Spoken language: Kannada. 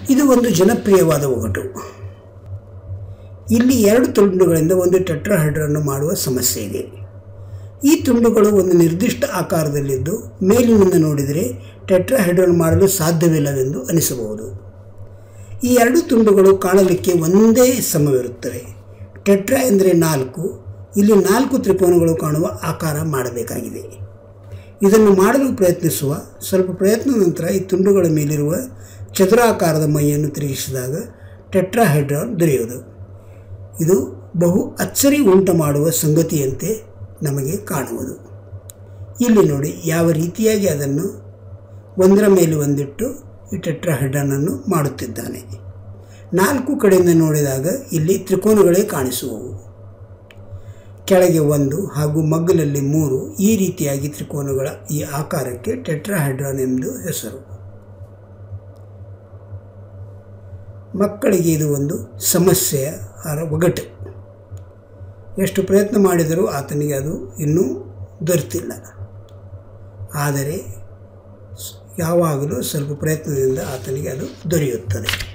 ಇದು ಒಂದು ಜನಪ್ರಿಯವಾದ ಒಗಟು ಇಲ್ಲಿ ಎರಡು ತುಂಡುಗಳಿಂದ ಒಂದು ಟೆಟ್ರಾಹೈಡ್ರನ್ನು ಮಾಡುವ ಸಮಸ್ಯೆ ಇದೆ ಈ ತುಂಡುಗಳು ಒಂದು ನಿರ್ದಿಷ್ಟ ಆಕಾರದಲ್ಲಿದ್ದು ಮೇಲಿನಿಂದ ನೋಡಿದರೆ ಟೆಟ್ರಾಹೈಡ್ರನ್ ಮಾಡಲು ಸಾಧ್ಯವಿಲ್ಲವೆಂದು ಅನಿಸಬಹುದು ಈ ಎರಡು ತುಂಡುಗಳು ಕಾಣಲಿಕ್ಕೆ ಒಂದೇ ಸಮವಿರುತ್ತವೆ ಟೆಟ್ರಾ ಎಂದರೆ ನಾಲ್ಕು ಇಲ್ಲಿ ನಾಲ್ಕು ತ್ರಿಕೋನಗಳು ಕಾಣುವ ಆಕಾರ ಮಾಡಬೇಕಾಗಿದೆ ಇದನ್ನು ಮಾಡಲು ಪ್ರಯತ್ನಿಸುವ ಸ್ವಲ್ಪ ಪ್ರಯತ್ನದ ನಂತರ ಈ ತುಂಡುಗಳ ಮೇಲಿರುವ ಚದುರಾಕಾರದ ಮೈಯನ್ನು ತಿರುಗಿಸಿದಾಗ ಟೆಟ್ರಾಹೈಡ್ರಾನ್ ದೊರೆಯುವುದು ಇದು ಬಹು ಅಚ್ಚರಿ ಉಂಟು ಮಾಡುವ ಸಂಗತಿಯಂತೆ ನಮಗೆ ಕಾಣುವುದು ಇಲ್ಲಿ ನೋಡಿ ಯಾವ ರೀತಿಯಾಗಿ ಅದನ್ನು ಒಂದರ ಮೇಲೆ ಒಂದಿಟ್ಟು ಈ ಟೆಟ್ರಾಹೈಡ್ರನನ್ನು ಮಾಡುತ್ತಿದ್ದಾನೆ ನಾಲ್ಕು ಕಡೆಯಿಂದ ನೋಡಿದಾಗ ಇಲ್ಲಿ ತ್ರಿಕೋನಗಳೇ ಕಾಣಿಸುವವು ಕೆಳಗೆ ಒಂದು ಹಾಗೂ ಮಗ್ಗಲಲ್ಲಿ ಮೂರು ಈ ರೀತಿಯಾಗಿ ತ್ರಿಕೋನಗಳ ಈ ಆಕಾರಕ್ಕೆ ಟೆಟ್ರಾಹೈಡ್ರಾನ್ ಎಂದು ಹೆಸರು ಮಕ್ಕಳಿಗೆ ಇದು ಒಂದು ಸಮಸ್ಯೆಯ ಆರ ಒಗಟು ಎಷ್ಟು ಪ್ರಯತ್ನ ಮಾಡಿದರೂ ಆತನಿಗೆ ಅದು ಇನ್ನೂ ದೊರೆತಿಲ್ಲ ಆದರೆ ಯಾವಾಗಲೂ ಸ್ವಲ್ಪ ಪ್ರಯತ್ನದಿಂದ ಆತನಿಗೆ ಅದು ದೊರೆಯುತ್ತದೆ